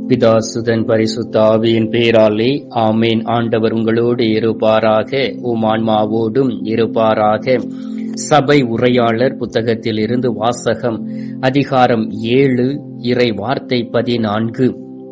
பிதாசுதன் பரிசுத்த ஆவியின் பேராலே ஆமேன் ஆண்டவர் உங்களோடு இருப்பாராக உம் ஆன்மாவோடும் இருப்பாராக சபை உரையாளர் புத்தகத்தில் இருந்து வாசகம் அதிகாரம் ஏழு இறை வார்த்தை பதினான்கு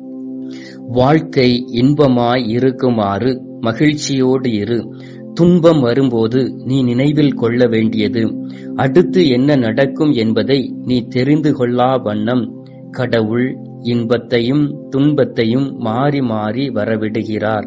வாழ்க்கை இன்பமாய் இருக்குமாறு மகிழ்ச்சியோடு இரு துன்பம் வரும்போது நீ நினைவில் கொள்ள வேண்டியது அடுத்து என்ன நடக்கும் என்பதை நீ தெரிந்து கொள்ளா வண்ணம் கடவுள் இன்பத்தையும் துன்பத்தையும் மாறி மாறி வரவிடுகிறார்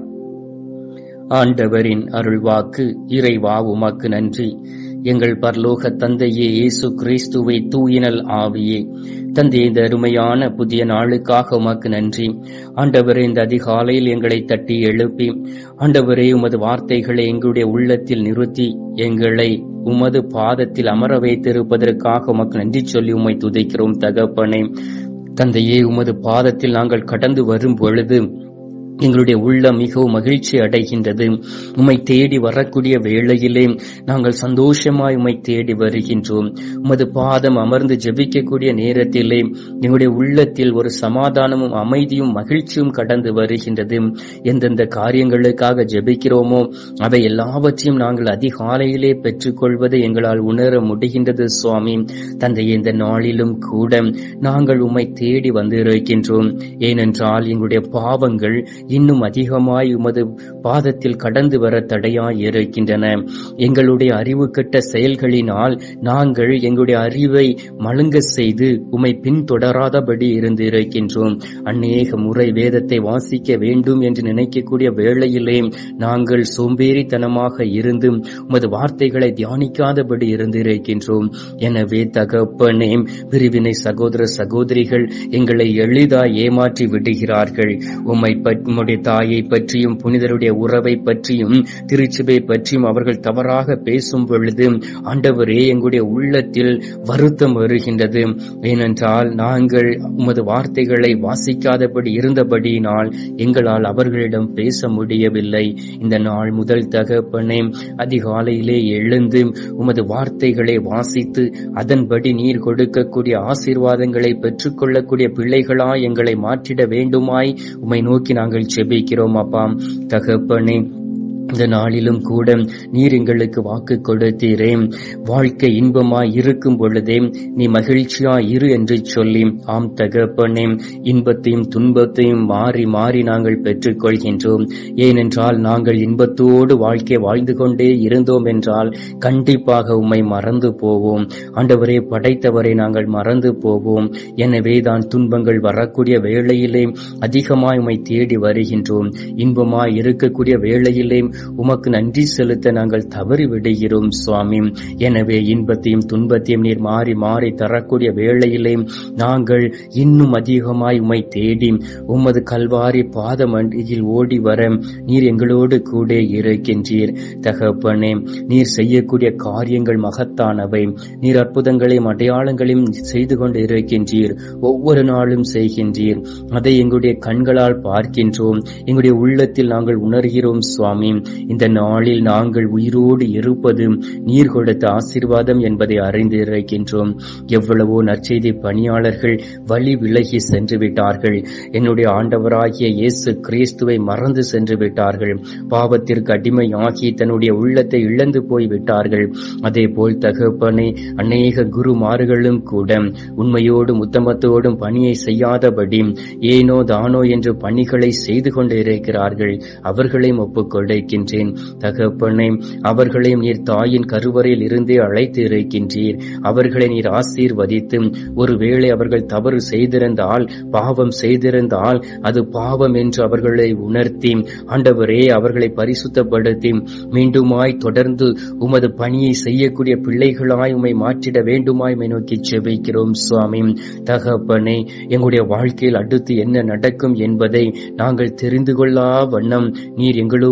ஆண்டவரின் அருள்வாக்கு இறைவா உமக்கு நன்றி எங்கள் பரலோக தந்தையே இயேசு கிறிஸ்துவை தூயினல் ஆவியே தந்தை இந்த அருமையான புதிய நாளுக்காக உமக்கு நன்றி ஆண்டவரே இந்த அதிகாலையில் எங்களை தட்டி எழுப்பி ஆண்டவரே உமது வார்த்தைகளை எங்களுடைய உள்ளத்தில் நிறுத்தி எங்களை உமது பாதத்தில் அமர வைத்திருப்பதற்காக உமக்கு நன்றி சொல்லி உம்மை துதைக்கிறோம் தகப்பனே தந்தையே உமது பாதத்தில் நாங்கள் கடந்து வரும் பொழுது எங்களுடைய உள்ளம் மிகவும் மகிழ்ச்சி அடைகின்றது உம்மை தேடி வரக்கூடிய வேளையிலே நாங்கள் சந்தோஷமாய் உம்மை தேடி வருகின்றோம் உமது பாதம் அமர்ந்து ஜெபிக்கக்கூடிய நேரத்திலே எங்களுடைய உள்ளத்தில் ஒரு சமாதானமும் அமைதியும் மகிழ்ச்சியும் கடந்து வருகின்றது எந்தெந்த காரியங்களுக்காக ஜெபிக்கிறோமோ அவை எல்லாவற்றையும் நாங்கள் அதிகாலையிலே பெற்றுக்கொள்வதை எங்களால் உணர முடிகின்றது சுவாமி தந்தை இந்த நாளிலும் கூட நாங்கள் உம்மை தேடி வந்திருக்கின்றோம் ஏனென்றால் எங்களுடைய பாவங்கள் இன்னும் அதிகமாய் உமது பாதத்தில் கடந்து வர தடையாய் இருக்கின்றன எங்களுடைய அறிவு கெட்ட செயல்களினால் நாங்கள் எங்களுடைய அறிவை மழுங்க செய்து உமை பின்தொடராதபடி இருந்து இருக்கின்றோம் அநேக முறை வேதத்தை வாசிக்க வேண்டும் என்று நினைக்கக்கூடிய வேளையிலே நாங்கள் சோம்பேறித்தனமாக இருந்து உமது வார்த்தைகளை தியானிக்காதபடி இருந்து இருக்கின்றோம் எனவே தகப்பனே பிரிவினை சகோதர சகோதரிகள் எங்களை எளிதாய் ஏமாற்றி விடுகிறார்கள் உம்மை உம்முடைய தாயை பற்றியும் புனிதருடைய உறவை பற்றியும் திருச்சபை பற்றியும் அவர்கள் தவறாக பேசும் பொழுது ஆண்டவரே எங்களுடைய உள்ளத்தில் வருத்தம் வருகின்றது ஏனென்றால் நாங்கள் உமது வார்த்தைகளை வாசிக்காதபடி இருந்தபடியினால் எங்களால் அவர்களிடம் பேச முடியவில்லை இந்த நாள் முதல் தகப்பனே அதிகாலையிலே எழுந்து உமது வார்த்தைகளை வாசித்து அதன்படி நீர் கொடுக்கக்கூடிய ஆசீர்வாதங்களை பெற்றுக்கொள்ளக்கூடிய பிள்ளைகளா எங்களை மாற்றிட வேண்டுமாய் உம்மை நோக்கி நாங்கள் செபிக்கிறோம் அப்பா தகப்பனே இந்த நாளிலும் கூட நீர் எங்களுக்கு வாக்கு கொடுத்தீரே வாழ்க்கை இன்பமாய் இருக்கும் பொழுதே நீ மகிழ்ச்சியா இரு என்று சொல்லி ஆம் தகப்பனே இன்பத்தையும் துன்பத்தையும் மாறி மாறி நாங்கள் பெற்றுக்கொள்கின்றோம் ஏனென்றால் நாங்கள் இன்பத்தோடு வாழ்க்கை வாழ்ந்து கொண்டே இருந்தோம் என்றால் கண்டிப்பாக உம்மை மறந்து போவோம் ஆண்டவரே படைத்தவரை நாங்கள் மறந்து போவோம் எனவே தான் துன்பங்கள் வரக்கூடிய வேளையிலே அதிகமாய் உம்மை தேடி வருகின்றோம் இன்பமாய் இருக்கக்கூடிய வேளையிலே உமக்கு நன்றி செலுத்த நாங்கள் தவறி விடுகிறோம் சுவாமி எனவே இன்பத்தையும் துன்பத்தையும் நீர் மாறி மாறி தரக்கூடிய வேளையிலே நாங்கள் இன்னும் அதிகமாய் உம்மை தேடி உமது கல்வாரி பாதம் அண்டியில் ஓடி வர நீர் எங்களோடு கூட இருக்கின்றீர் தகப்பனே நீர் செய்யக்கூடிய காரியங்கள் மகத்தானவை நீர் அற்புதங்களையும் அடையாளங்களையும் செய்து கொண்டு இருக்கின்றீர் ஒவ்வொரு நாளும் செய்கின்றீர் அதை எங்களுடைய கண்களால் பார்க்கின்றோம் எங்களுடைய உள்ளத்தில் நாங்கள் உணர்கிறோம் சுவாமி இந்த நாளில் நாங்கள் உயிரோடு இருப்பது நீர் கொடுத்த ஆசீர்வாதம் என்பதை அறிந்து இருக்கின்றோம் எவ்வளவோ நற்செய்தி பணியாளர்கள் வழி விலகி சென்று விட்டார்கள் என்னுடைய ஆண்டவராகிய இயேசு கிறிஸ்துவை மறந்து சென்று விட்டார்கள் பாவத்திற்கு அடிமையாகி தன்னுடைய உள்ளத்தை இழந்து போய் விட்டார்கள் அதே போல் தகப்பனை அநேக குருமார்களும் கூட உண்மையோடும் உத்தமத்தோடும் பணியை செய்யாதபடி ஏனோ தானோ என்று பணிகளை செய்து கொண்டு இருக்கிறார்கள் அவர்களையும் ஒப்புக்கொண்டிருக்கின்றேன் தகப்பனே அவர்களையும் நீர் தாயின் கருவறையில் இருந்தே அழைத்து இருக்கின்றீர் அவர்களை நீர் ஆசீர்வதித்து ஒருவேளை அவர்கள் தவறு செய்திருந்தால் பாவம் செய்திருந்தால் அது பாவம் என்று அவர்களை உணர்த்தி ஆண்டவரே அவர்களை பரிசுத்தப்படுத்தி மீண்டுமாய் தொடர்ந்து உமது பணியை செய்யக்கூடிய பிள்ளைகளாய் உமை மாற்றிட வேண்டுமாய் உம்மை நோக்கி செபிக்கிறோம் சுவாமி தகப்பனே எங்களுடைய வாழ்க்கையில் அடுத்து என்ன நடக்கும் என்பதை நாங்கள் தெரிந்து கொள்ளா வண்ணம் நீர் எங்களோடு கூட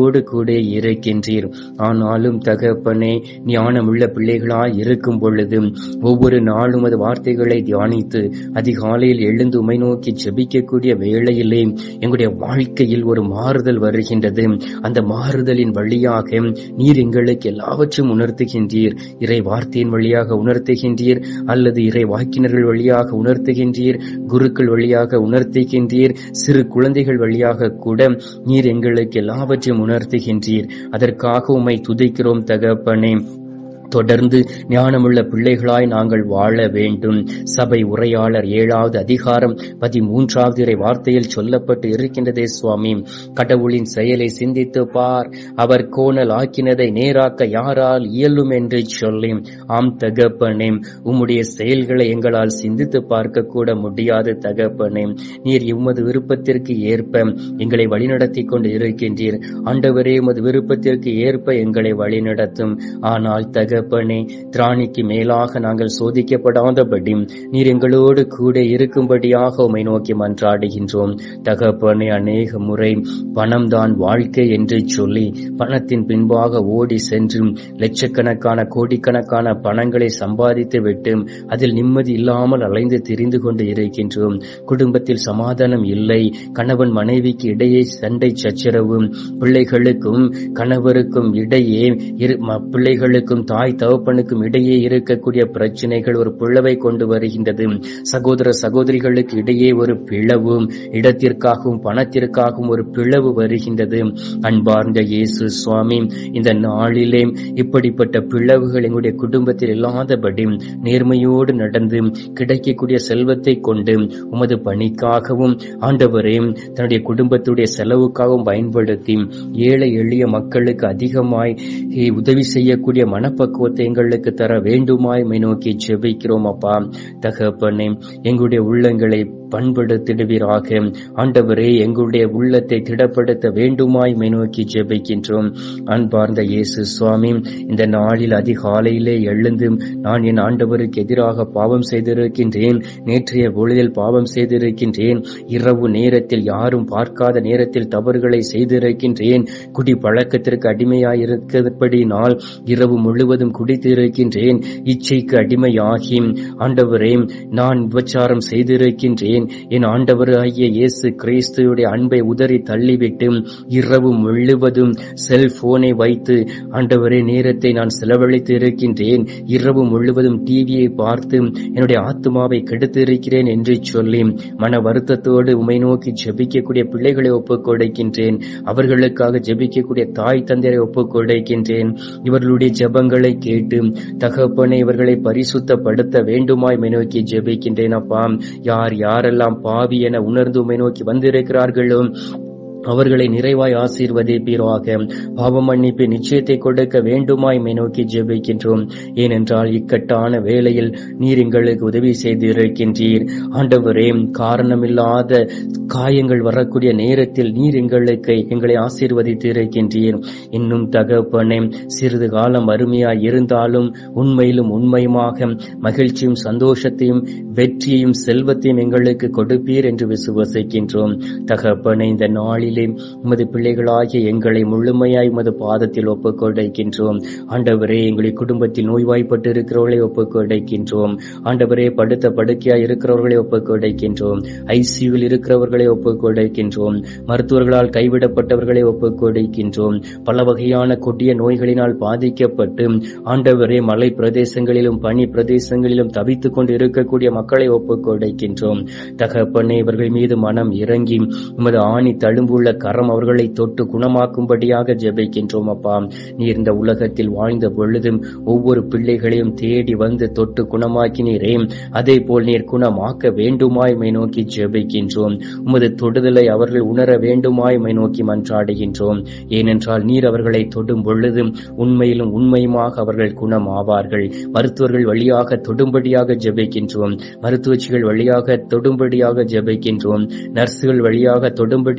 கூட இருக்கின்றீர் ஆனாலும் தகப்பனே ஞானமுள்ள பிள்ளைகளாய் இருக்கும் பொழுது ஒவ்வொரு நாளும் அது வார்த்தைகளை தியானித்து அதிகாலையில் எழுந்து உமை நோக்கி ஜெபிக்கக்கூடிய வேளையிலே எங்களுடைய வாழ்க்கையில் ஒரு மாறுதல் வருகின்றது அந்த மாறுதலின் வழியாக நீர் எங்களுக்கு எல்லாவற்றையும் உணர்த்துகின்றீர் இறை வார்த்தையின் வழியாக உணர்த்துகின்றீர் அல்லது இறை வாக்கினர்கள் வழியாக உணர்த்துகின்றீர் குருக்கள் வழியாக உணர்த்துகின்றீர் சிறு குழந்தைகள் வழியாக கூட நீர் எங்களுக்கு எல்லாவற்றையும் உணர்த்துகின்றீர் அதற்காக உம்மை துதிக்கிறோம் தகப்பனே தொடர்ந்து ஞானமுள்ள பிள்ளைகளாய் நாங்கள் வாழ வேண்டும் சபை உரையாளர் ஏழாவது அதிகாரம் பதிமூன்றாவது இறை வார்த்தையில் சொல்லப்பட்டு இருக்கின்றதே சுவாமி கடவுளின் செயலை சிந்தித்து பார் அவர் கோணல் ஆக்கினதை நேராக்க யாரால் இயலும் என்று சொல்லி ஆம் தகப்பனே உம்முடைய செயல்களை எங்களால் சிந்தித்து பார்க்க கூட முடியாது தகப்பனே நீர் உமது விருப்பத்திற்கு ஏற்ப எங்களை வழிநடத்தி கொண்டு இருக்கின்றீர் ஆண்டவரே உமது விருப்பத்திற்கு ஏற்ப எங்களை வழிநடத்தும் ஆனால் தக தகப்பனே திராணிக்கு மேலாக நாங்கள் சோதிக்கப்படாதபடி நீர் எங்களோடு கூட இருக்கும்படியாக உமை நோக்கி மன்றாடுகின்றோம் தகப்பனே அநேக முறை பணம்தான் வாழ்க்கை என்று சொல்லி பணத்தின் பின்பாக ஓடி சென்று லட்சக்கணக்கான கோடிக்கணக்கான பணங்களை சம்பாதித்து விட்டு அதில் நிம்மதி இல்லாமல் அலைந்து திரிந்து கொண்டு இருக்கின்றோம் குடும்பத்தில் சமாதானம் இல்லை கணவன் மனைவிக்கு இடையே சண்டை சச்சரவு பிள்ளைகளுக்கும் கணவருக்கும் இடையே பிள்ளைகளுக்கும் தாய் தகப்பனுக்கும் இடையே இருக்கக்கூடிய பிரச்சனைகள் ஒரு பிளவை கொண்டு வருகின்றது சகோதர சகோதரிகளுக்கு இடையே ஒரு பிளவு இடத்திற்காகவும் பணத்திற்காகவும் ஒரு பிளவு வருகின்றது அன்பார்ந்த இயேசு சுவாமி இந்த நாளிலே இப்படிப்பட்ட பிளவுகள் எங்களுடைய குடும்பத்தில் இல்லாதபடி நேர்மையோடு நடந்து கிடைக்கக்கூடிய செல்வத்தை கொண்டு உமது பணிக்காகவும் ஆண்டவரே தன்னுடைய குடும்பத்துடைய செலவுக்காகவும் பயன்படுத்தி ஏழை எளிய மக்களுக்கு அதிகமாய் உதவி செய்யக்கூடிய மனப்பக்குவத்தை எங்களுக்கு தர வேண்டுமாய் நோக்கி ஜெபிக்கிறோம் அப்பா தகப்பனே எங்களுடைய உள்ளங்களை பண்படுத்திடுவீராக ஆண்டவரே எங்களுடைய உள்ளத்தை திடப்படுத்த வேண்டுமாய் நோக்கி ஜெபிக்கின்றோம் அன்பார்ந்த இயேசு சுவாமி இந்த நாளில் அதிகாலையிலே எழுந்து நான் என் ஆண்டவருக்கு எதிராக பாவம் செய்திருக்கின்றேன் நேற்றைய பொழுதில் பாவம் செய்திருக்கின்றேன் இரவு நேரத்தில் யாரும் பார்க்காத நேரத்தில் தவறுகளை செய்திருக்கின்றேன் குடி பழக்கத்திற்கு அடிமையாயிருக்கிறபடினால் இரவு முழுவதும் குடித்திருக்கின்றேன் இச்சைக்கு அடிமையாகி ஆண்டவரே நான் விபச்சாரம் செய்திருக்கின்றேன் என் ஆண்டவர் ஆகிய இயேசு கிறிஸ்துடைய அன்பை உதறி தள்ளிவிட்டு இரவு முழுவதும் செல்போனை வைத்து ஆண்டவரே நேரத்தை நான் செலவழித்து இருக்கின்றேன் இரவு முழுவதும் டிவியை பார்த்து என்னுடைய ஆத்மாவை கெடுத்து இருக்கிறேன் என்று சொல்லி மன வருத்தத்தோடு உமை நோக்கி ஜெபிக்கக்கூடிய பிள்ளைகளை ஒப்புக் கொடுக்கின்றேன் அவர்களுக்காக ஜெபிக்கக்கூடிய தாய் தந்தையரை ஒப்புக் கொடுக்கின்றேன் இவர்களுடைய ஜெபங்களை கேட்டு தகப்பனை இவர்களை பரிசுத்தப்படுத்த வேண்டுமாய் நோக்கி ஜெபிக்கின்றேன் அப்பா யார் யாரெல்லாம் பாவி என உணர்ந்து உமை நோக்கி வந்திருக்கிறார்களோ அவர்களை நிறைவாய் ஆசீர்வதிப்பீராக பாவ மன்னிப்பு நிச்சயத்தை கொடுக்க வேண்டுமாய் மை நோக்கி ஜெபிக்கின்றோம் ஏனென்றால் இக்கட்டான வேளையில் நீர் எங்களுக்கு உதவி செய்திருக்கின்றீர் ஆண்டவரே காரணமில்லாத காயங்கள் வரக்கூடிய நேரத்தில் நீர் எங்களுக்கு எங்களை ஆசீர்வதித்து இருக்கின்றீர் இன்னும் தகப்பனே சிறிது காலம் அருமையாய் இருந்தாலும் உண்மையிலும் உண்மையுமாக மகிழ்ச்சியும் சந்தோஷத்தையும் வெற்றியையும் செல்வத்தையும் எங்களுக்கு கொடுப்பீர் என்று விசுவசிக்கின்றோம் தகப்பனே இந்த நாளில் நாளிலே உமது பிள்ளைகளாகிய எங்களை முழுமையாய் உமது பாதத்தில் ஒப்புக் கொடுக்கின்றோம் ஆண்டவரே எங்களை குடும்பத்தில் நோய்வாய்ப்பட்டு இருக்கிறவர்களை ஒப்புக் கொடுக்கின்றோம் ஆண்டவரே படுத்த படுக்கையாய் இருக்கிறவர்களை ஒப்புக் கொடுக்கின்றோம் ஐசியூவில் இருக்கிறவர்களை ஒப்புக் கொடுக்கின்றோம் மருத்துவர்களால் கைவிடப்பட்டவர்களை ஒப்புக் கொடுக்கின்றோம் பல வகையான கொடிய நோய்களினால் பாதிக்கப்பட்டு ஆண்டவரே மலை பிரதேசங்களிலும் பனி பிரதேசங்களிலும் தவித்துக் கொண்டு இருக்கக்கூடிய மக்களை ஒப்புக் கொடுக்கின்றோம் தகப்பனே இவர்கள் மீது மனம் இறங்கி உமது ஆணி தழும்பு உள்ள கரம் அவர்களை தொட்டு குணமாக்கும்படியாக ஜெபிக்கின்றோம் அப்பா நீர் இந்த உலகத்தில் வாழ்ந்த பொழுதும் ஒவ்வொரு பிள்ளைகளையும் தேடி வந்து தொட்டு குணமாக்கினீரே அதே போல் நீர் குணமாக்க வேண்டுமாய் மை நோக்கி ஜெபிக்கின்றோம் உமது தொடுதலை அவர்கள் உணர வேண்டுமாய் மை நோக்கி மன்றாடுகின்றோம் ஏனென்றால் நீர் அவர்களை தொடும் பொழுதும் உண்மையிலும் உண்மையுமாக அவர்கள் குணம் ஆவார்கள் மருத்துவர்கள் வழியாக தொடும்படியாக ஜெபிக்கின்றோம் மருத்துவச்சிகள் வழியாக தொடும்படியாக ஜெபிக்கின்றோம் நர்சுகள் வழியாக தொடும்படியாக ஜெபிக்கின்றோம்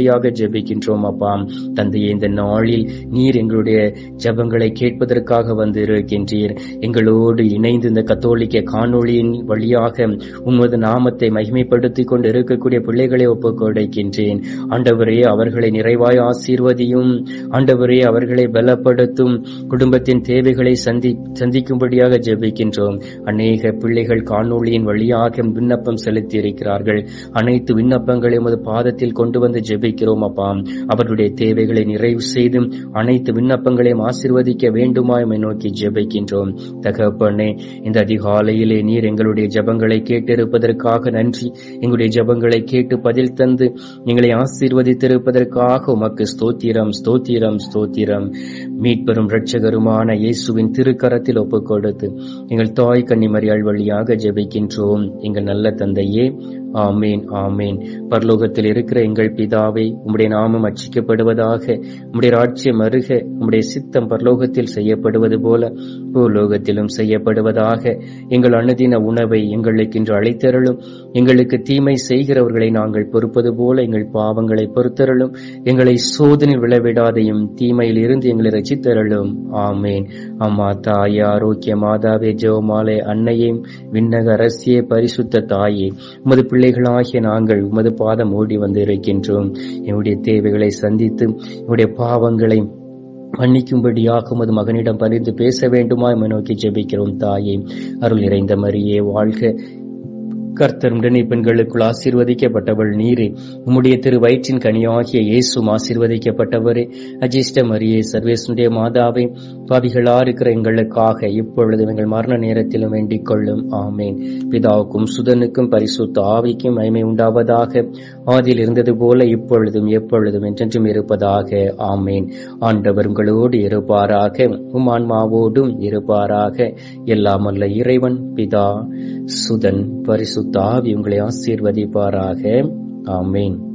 ஜெபிக்கின்றோம் அப்பா தந்தையே இந்த நாளில் நீர் எங்களுடைய ஜெபங்களை கேட்பதற்காக வந்து இருக்கின்றீர் எங்களோடு இணைந்து இந்த கத்தோலிக்க காணொளியின் வழியாக உமது நாமத்தை மகிமைப்படுத்திக் கொண்டு இருக்கக்கூடிய பிள்ளைகளை ஒப்புக் கொடுக்கின்றேன் ஆண்டவரே அவர்களை நிறைவாய் ஆசீர்வதியும் ஆண்டவரே அவர்களை பலப்படுத்தும் குடும்பத்தின் தேவைகளை சந்தி சந்திக்கும்படியாக ஜெபிக்கின்றோம் அநேக பிள்ளைகள் காணொளியின் வழியாக விண்ணப்பம் செலுத்தி இருக்கிறார்கள் அனைத்து விண்ணப்பங்களையும் உமது பாதத்தில் கொண்டு வந்து ஜெபிக்கிறோம் அப்பா அவருடைய தேவைகளை நிறைவு செய்து அனைத்து விண்ணப்பங்களையும் ஆசீர்வதிக்க வேண்டுமாய் உம்மை நோக்கி ஜெபிக்கின்றோம் தகப்பனே இந்த அதிகாலையிலே நீர் எங்களுடைய ஜெபங்களை கேட்டிருப்பதற்காக நன்றி எங்களுடைய ஜெபங்களை கேட்டு பதில் தந்து எங்களை ஆசீர்வதித்திருப்பதற்காக உமக்கு ஸ்தோத்திரம் ஸ்தோத்திரம் ஸ்தோத்திரம் மீட்பெரும் இரட்சகருமான இயேசுவின் திருக்கரத்தில் ஒப்புக் கொடுத்து எங்கள் தாய் கன்னிமரியாள் வழியாக ஜெபிக்கின்றோம் எங்கள் நல்ல தந்தையே ஆமேன் ஆமேன் பரலோகத்தில் இருக்கிற எங்கள் பிதாவே உம்முடைய நாமம் அச்சிக்கப்படுவதாக உம்முடைய ராட்சியம் அருக உம்முடைய சித்தம் பரலோகத்தில் செய்யப்படுவது போல பூலோகத்திலும் செய்யப்படுவதாக எங்கள் அனுதின உணவை எங்களுக்கு இன்று அழைத்தருளும் எங்களுக்கு தீமை செய்கிறவர்களை நாங்கள் பொறுப்பது போல எங்கள் பாவங்களை பொறுத்தருளும் எங்களை சோதனை விளைவிடாதையும் தீமையில் இருந்து எங்களை ரசித்தருளும் ஆமேன் அம்மா தாயே ஆரோக்கிய மாதாவே ஜெவமாலே அன்னையும் விண்ணக அரசியே பரிசுத்த தாயே உமது பிள்ளைகளாகிய நாங்கள் உமது பாதம் ஓடி வந்து இருக்கின்றோம் என்னுடைய தேவைகளை சந்தித்து என்னுடைய பாவங்களை மன்னிக்கும்படியாக உமது மகனிடம் பரிந்து பேச வேண்டுமா என நோக்கி ஜெபிக்கிறோம் தாயே அருள் நிறைந்த மரியே வாழ்க கர்த்தர் உடனே பெண்களுக்குள் ஆசீர்வதிக்கப்பட்டவள் நீரே உம்முடைய திரு வயிற்றின் கனியாகிய இயேசும் ஆசீர்வதிக்கப்பட்டவரே அஜிஷ்ட மரியே சர்வேசனுடைய மாதாவை பாவிகளா இருக்கிற எங்களுக்காக இப்பொழுது எங்கள் மரண நேரத்திலும் வேண்டிக் கொள்ளும் ஆமேன் பிதாவுக்கும் சுதனுக்கும் பரிசுத்த ஆவிக்கும் மகிமை உண்டாவதாக ஆதியில் இருந்தது போல இப்பொழுதும் எப்பொழுதும் என்றென்றும் இருப்பதாக ஆமேன் ஆண்டவர் உங்களோடு இருப்பாராக உம் ஆன்மாவோடும் இருப்பாராக எல்லாம் அல்ல இறைவன் பிதா சுதன் பரிசுத்த ஆவி உங்களை ஆசீர்வதிப்பாராக ஆமேன்